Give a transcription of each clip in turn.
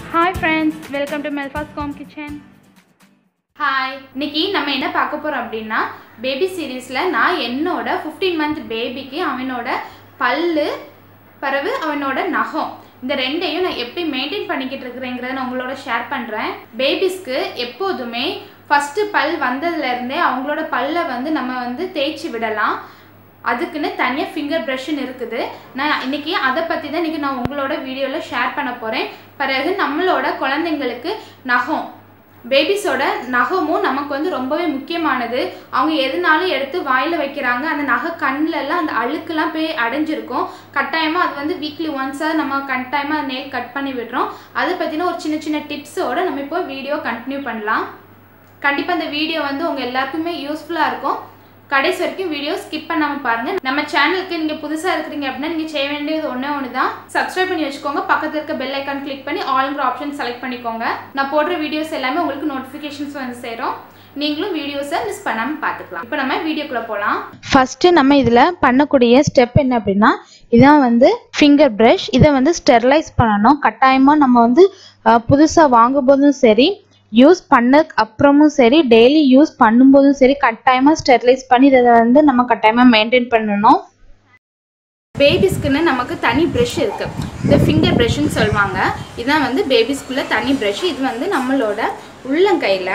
hi friends welcome to மெல்ஃபாஸ் காம் kitchen hi இன்னைக்கு நம்ம என்ன பார்க்க போறோம் அப்படின்னா பேபி சீரீஸ்ல நான் என்னோட 15 மந்த் பேபிக்கு அவனோட பல்லு பிறகு அவனோட நகம் இந்த ரெண்டையும் நான் எப்படி மெயின்டைன் பண்ணிக்கிட்டு இருக்கிறேங்கிறத நான் உங்களோட ஷேர் பண்ணுறேன் பேபிஸ்க்கு எப்போதுமே ஃபஸ்ட்டு பல் வந்ததுலேருந்தே அவங்களோட பல்லை வந்து நம்ம வந்து தேய்ச்சி விடலாம் அதுக்குன்னு தனியாக ஃபிங்கர் ப்ரஷ்ன்னு இருக்குது நான் இன்னைக்கு அதை பற்றி தான் இன்றைக்கி நான் உங்களோட வீடியோவில் ஷேர் பண்ண போகிறேன் பிறகு நம்மளோட குழந்தைங்களுக்கு நகம் பேபிஸோட நகமும் நமக்கு வந்து ரொம்பவே முக்கியமானது அவங்க எதுனாலும் எடுத்து வாயில் வைக்கிறாங்க அந்த நகை கண்ணுல எல்லாம் அந்த அழுக்குலாம் போய் அடைஞ்சிருக்கும் கட்டாயமாக அது வந்து வீக்லி ஒன்ஸாக நம்ம கட்டாயமாக நெயில் கட் பண்ணி விடுறோம் அதை பற்றின ஒரு சின்ன சின்ன டிப்ஸோட நம்ம இப்போ வீடியோ கண்டினியூ பண்ணலாம் கண்டிப்பாக இந்த வீடியோ வந்து உங்கள் எல்லாருக்குமே யூஸ்ஃபுல்லாக இருக்கும் கடைசி வரைக்கும் வீடியோ ஸ்கிப் பண்ணாமல் பாருங்கள் நம்ம சேனலுக்கு நீங்கள் புதுசாக இருக்கிறீங்க அப்படின்னா நீங்கள் செய்ய வேண்டியது ஒன்றே ஒன்று தான் சப்ஸ்கிரைப் பண்ணி வச்சுக்கோங்க பக்கத்தில் இருக்க பெல் ஐக்கான் கிளிக் பண்ணி ஆல்ங்கிற ஆப்ஷன் செலக்ட் பண்ணிக்கோங்க நான் போடுற வீடியோஸ் எல்லாமே உங்களுக்கு நோட்டிஃபிகேஷன்ஸ் வந்து சேரும் நீங்களும் வீடியோஸை மிஸ் பண்ணாமல் பார்த்துக்கலாம் இப்போ நம்ம வீடியோக்குள்ளே போகலாம் ஃபஸ்ட்டு நம்ம இதில் பண்ணக்கூடிய ஸ்டெப் என்ன அப்படின்னா இதான் வந்து ஃபிங்கர் ப்ரஷ் இதை வந்து ஸ்டெர்லைஸ் பண்ணணும் கட்டாயமாக நம்ம வந்து புதுசாக வாங்கும்போதும் சரி யூஸ் பண்ணதுக்கு அப்புறமும் சரி டெய்லி யூஸ் பண்ணும்போதும் சரி கட்டாயமாக ஸ்டெர்லைஸ் பண்ணி இதை வந்து நம்ம கட்டாயமாக மெயின்டைன் பண்ணணும் பேபிஸ்க்குன்னு நமக்கு தனி ப்ரஷ் இருக்கு இது ஃபிங்கர் ப்ரஷ்ன்னு சொல்லுவாங்க இதான் வந்து பேபிஸ்க்குள்ள தனி ப்ரஷ் இது வந்து நம்மளோட உள்ளங்கையில்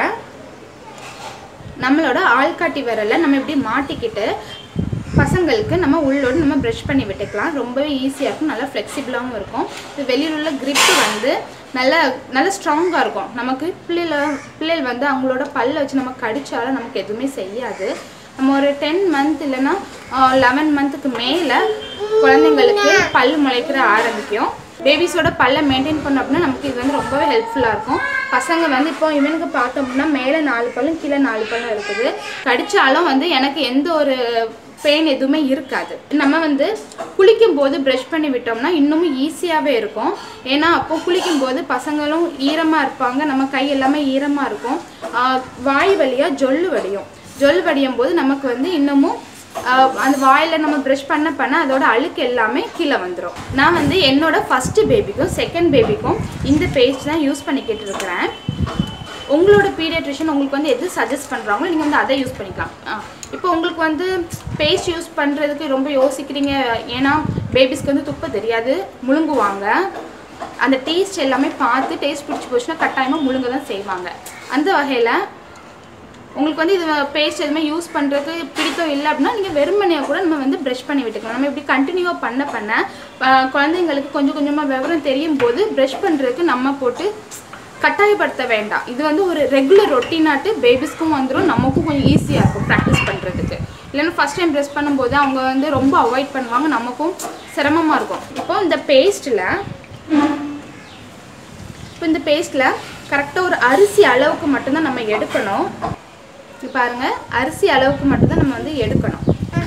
நம்மளோட ஆள்காட்டி விரலை நம்ம இப்படி மாட்டிக்கிட்டு பசங்களுக்கு நம்ம உள்ளோடு நம்ம ப்ரஷ் பண்ணி விட்டுக்கலாம் ரொம்பவே ஈஸியாக இருக்கும் நல்லா ஃப்ளெக்சிபிளாகவும் இருக்கும் இது வெளியில் உள்ள grip வந்து நல்லா நல்லா ஸ்ட்ராங்காக இருக்கும் நமக்கு பிள்ளைல பிள்ளைகள் வந்து அவங்களோட பல்லை வச்சு நம்ம கடிச்சாலும் நமக்கு எதுவுமே செய்யாது நம்ம ஒரு டென் மந்த் இல்லைன்னா லெவன் மந்த்துக்கு மேலே குழந்தைங்களுக்கு பல் முளைக்கிற ஆரம்பிக்கும் பேபிஸோட பல்லை மெயின்டைன் பண்ணோம் அப்படின்னா நமக்கு இது வந்து ரொம்பவே ஹெல்ப்ஃபுல்லாக இருக்கும் பசங்க வந்து இப்போ இவனுக்கு பார்த்தோம் அப்படின்னா மேலே நாலு பல்லும் கீழே நாலு பல்லும் இருக்குது கடிச்சாலும் வந்து எனக்கு எந்த ஒரு பெயின் எதுவுமே இருக்காது நம்ம வந்து குளிக்கும் போது ப்ரஷ் பண்ணி விட்டோம்னா இன்னமும் ஈஸியாகவே இருக்கும் ஏன்னா அப்போ குளிக்கும் போது பசங்களும் ஈரமாக இருப்பாங்க நம்ம கை எல்லாமே ஈரமாக இருக்கும் ஆஹ் வாய் வழியாக ஜொல்லு வடியும் ஜொல் வடியும் போது நமக்கு வந்து இன்னமும் ஆஹ் அந்த வாயில் நம்ம ப்ரஷ் பண்ண பண்ண அதோட அழுக்கு எல்லாமே கீழே வந்துடும் நான் வந்து என்னோட ஃபஸ்ட்டு பேபிக்கும் செகண்ட் பேபிக்கும் இந்த பேஸ்ட் தான் யூஸ் பண்ணிக்கிட்டு இருக்கிறேன் உங்களோட பீடியாட்ரிஷியன் உங்களுக்கு வந்து எது சஜஸ்ட் பண்ணுறாங்களோ நீங்கள் வந்து அதை யூஸ் பண்ணிக்கலாம் ஆ, இப்போ உங்களுக்கு வந்து பேஸ்ட் யூஸ் பண்ணுறதுக்கு ரொம்ப யோசிக்கிறீங்க ஏன்னா பேபிஸ்க்கு வந்து துப்ப தெரியாது முழுங்குவாங்க அந்த டேஸ்ட் எல்லாமே பார்த்து டேஸ்ட் பிடிச்சி போச்சுன்னா கட்டாயமாக முழுங்க தான் செய்வாங்க அந்த வகையில் உங்களுக்கு வந்து இது பேஸ்ட் எதுவுமே யூஸ் பண்ணுறதுக்கு பிடித்தம் இல்லை அப்படின்னா நீங்கள் வெறுமனையாக கூட நம்ம வந்து ப்ரஷ் பண்ணி விட்டுக்கலாம் நம்ம இப்படி கண்டினியூவாக பண்ண பண்ண ஆ, குழந்தைங்களுக்கு கொஞ்சம் கொஞ்சமாக விவரம் தெரியும் போது ப்ரஷ் பண்ணுறதுக்கு நம்ம போட்டு கட்டாயப்படுத்த வேண்டாம் இது வந்து ஒரு ரெகுலர் ரொட்டீனாட்டு பேபிஸ்க்கும் வந்துடும் நமக்கும் கொஞ்சம் ஈஸியாக இருக்கும் ப்ராக்டிஸ் பண்ணுறதுக்கு இல்லைன்னா ஃபஸ்ட் டைம் ப்ரெஸ் பண்ணும்போது அவங்க வந்து ரொம்ப அவாய்ட் பண்ணுவாங்க நமக்கும் சிரமமாக இருக்கும் இப்போ இந்த பேஸ்ட்டில் இப்போ இந்த பேஸ்ட்டில் கரெக்டாக ஒரு அரிசி அளவுக்கு மட்டும்தான் நம்ம எடுக்கணும் இங்க பாருங்க அரிசி அளவுக்கு மட்டும்தான் நம்ம வந்து எடுக்கணும்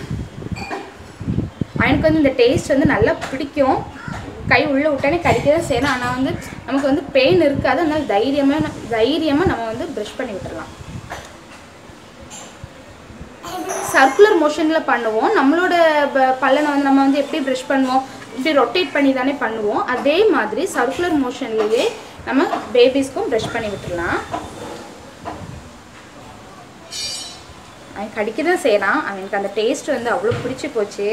எனக்கு வந்து இந்த டேஸ்ட் வந்து நல்லா பிடிக்கும் கை உள்ளே விட்டானே கடிக்க தான் செய்யணும் ஆனால் வந்து நமக்கு வந்து பெயின் இருக்காது அதனால தைரியமாக தைரியமாக நம்ம வந்து ப்ரஷ் பண்ணி விட்டுறலாம் சர்க்குலர் மோஷனில் பண்ணுவோம் நம்மளோட ப- பல்லனை வந்து நம்ம வந்து எப்படி ப்ரஷ் பண்ணுவோம் இப்படி ரொட்டேட் பண்ணி தானே பண்ணுவோம் அதே மாதிரி சர்க்குலர் மோஷன்லேயே நம்ம பேபிஸ்க்கும் ப்ரஷ் பண்ணி விட்டுறலாம் அவன் கடிக்க தான் செய்கிறான் அவனுக்கு அந்த டேஸ்ட் வந்து அவ்வளோ பிடிச்சி போச்சு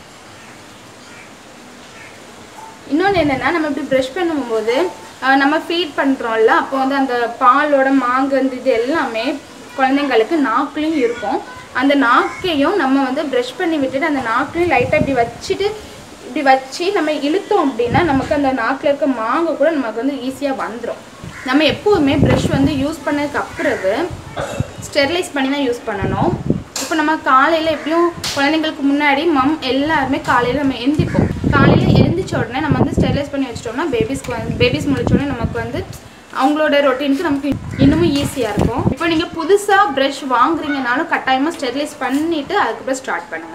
இன்னொன்று என்னென்னா நம்ம இப்படி ப்ரஷ் பண்ணும்போது அஹ், நம்ம ஃபீட் பண்ணுறோம்ல அப்போ வந்து அந்த பாலோட மாங்கந்து இது எல்லாமே குழந்தைங்களுக்கு நாக்குலையும் இருக்கும் அந்த நாக்கையும் நம்ம வந்து ப்ரஷ் பண்ணி விட்டுட்டு அந்த நாக்குலையும் லைட்டாக இப்படி வச்சுட்டு இப்படி வச்சு நம்ம இழுத்தோம் அப்படின்னா நமக்கு அந்த நாக்கில் இருக்க மாங்கு கூட நமக்கு வந்து ஈஸியாக வந்துடும் நம்ம எப்போவுமே ப்ரஷ் வந்து யூஸ் பண்ணதுக்கு அப்புறவு ஸ்டெர்லைஸ் பண்ணி தான் யூஸ் பண்ணணும் இப்போ நம்ம காலையில் எப்படியும் குழந்தைங்களுக்கு முன்னாடி மம் எல்லாருமே காலையில் நம்ம எந்திப்போம் காலையில் எழுந்திரிச்ச உடனே நம்ம வந்து ஸ்டெர்லைஸ் பண்ணி வச்சிட்டோம்னா பேபிஸ்க்கு வந்து பேபிஸ் முடிச்ச உடனே நமக்கு வந்து அவங்களோட ரொட்டீனுக்கு நமக்கு இன்னமும் ஈஸியாக இருக்கும் இப்போ நீங்கள் புதுசாக ப்ரஷ் வாங்குறீங்கனாலும் கட்டாயமாக ஸ்டெர்லைஸ் பண்ணிவிட்டு அதுக்கப்புறம் ஸ்டார்ட் பண்ணுங்கள்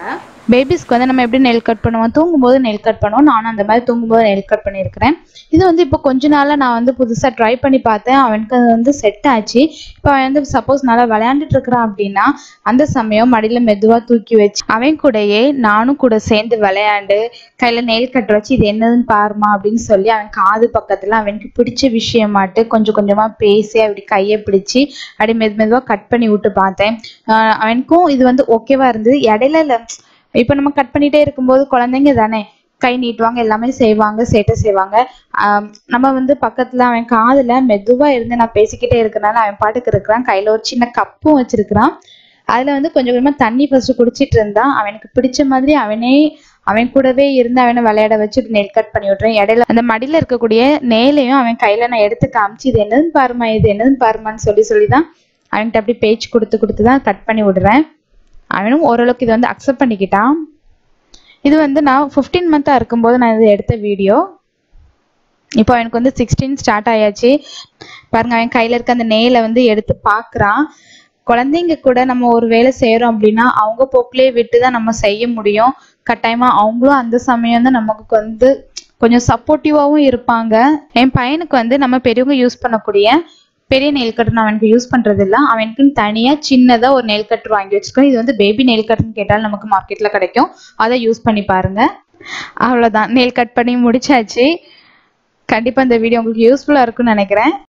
பேபிஸ்க்கு வந்து நம்ம எப்படி நெல் கட் பண்ணுவோம் தூங்கும்போது நெல் கட் பண்ணுவோம் நானும் அந்த மாதிரி தூங்கும்போது நெல் கட் பண்ணியிருக்கிறேன் இது வந்து இப்போ கொஞ்ச நாளாக நான் வந்து புதுசாக ட்ரை பண்ணி பார்த்தேன் அவனுக்கு அது வந்து செட் ஆச்சு இப்போ அவன் வந்து சப்போஸ் நல்லா விளையாண்டுட்டு இருக்கிறான் அப்படின்னா அந்த சமயம் மடியில் மெதுவாக தூக்கி வச்சு அவன் கூடயே நானும் கூட சேர்ந்து விளையாண்டு கையில் நெல் கட் வச்சு இது என்னதுன்னு பாருமா அப்படின்னு சொல்லி அவன் காது பக்கத்தில் அவனுக்கு பிடிச்ச விஷயமாட்டு கொஞ்சம் கொஞ்சமாக பேசி அப்படி கையை பிடிச்சி அப்படி மெது மெதுவாக கட் பண்ணி விட்டு பார்த்தேன் ஆஹ் அவனுக்கும் இது வந்து ஓகேவா இருந்தது இடையில இல்ல இப்போ நம்ம கட் பண்ணிட்டே இருக்கும்போது குழந்தைங்க தானே கை நீட்டுவாங்க எல்லாமே செய்வாங்க சேட்டை செய்வாங்க ஆம், நம்ம வந்து பக்கத்துல அவன் காதுல மெதுவா இருந்து நான் பேசிக்கிட்டே இருக்கனால அவன் பாட்டுக்கு இருக்கிறான் கையில ஒரு சின்ன கப்பும் வச்சிருக்கிறான் அதுல வந்து கொஞ்சம் கொஞ்சமா தண்ணி ஃபர்ஸ்ட் குடிச்சிட்டு இருந்தான் அவனுக்கு பிடிச்ச மாதிரி அவனே அவன் கூடவே இருந்து அவனை விளையாட வச்சு நெல் கட் பண்ணி விட்றேன் இடையில அந்த மடியில இருக்கக்கூடிய நெயிலையும் அவன் கையில நான் எடுத்து காமிச்சு இது என்னதுன்னு பாருமா இது என்னதுன்னு பாருமான்னு சொல்லி சொல்லி தான் அவன்கிட்ட அப்படியே பேச்சு கொடுத்து கொடுத்து தான் கட் பண்ணி விடுறேன் அவனும் ஓரளவுக்கு இதை வந்து அக்செப்ட் பண்ணிக்கிட்டான் இது வந்து நான் ஃபிஃப்டீன் மந்த்தாக இருக்கும்போது நான் இது எடுத்த வீடியோ இப்போ அவனுக்கு வந்து சிக்ஸ்டீன் ஸ்டார்ட் ஆயாச்சு பாருங்க அவன் கையில் இருக்க அந்த நெயிலை வந்து எடுத்து பார்க்குறான் குழந்தைங்க கூட நம்ம ஒரு வேலை செய்கிறோம் அப்படின்னா அவங்க போக்கிலே விட்டு தான் நம்ம செய்ய முடியும் கட்டாயமாக அவங்களும் அந்த சமயம் தான் நமக்கு வந்து கொஞ்சம் சப்போர்ட்டிவாகவும் இருப்பாங்க என் பையனுக்கு வந்து நம்ம பெரியவங்க யூஸ் பண்ணக்கூடிய பெரிய நெயில் கட்டர் நான் அவனுக்கு யூஸ் பண்றது இல்ல அவனுக்குன்னு தனியா சின்னதா ஒரு நெயில் கட்டர் வாங்கி வச்சிருக்கோம் இது வந்து பேபி நெயில் கட்டர்னு கேட்டால் நமக்கு மார்க்கெட்ல கிடைக்கும் அதை யூஸ் பண்ணி பாருங்க அவ்வளவுதான் நெயில் கட் பண்ணி முடிச்சாச்சு கண்டிப்பா இந்த வீடியோ உங்களுக்கு யூஸ்ஃபுல்லா இருக்கும்னு நினைக்கிறேன்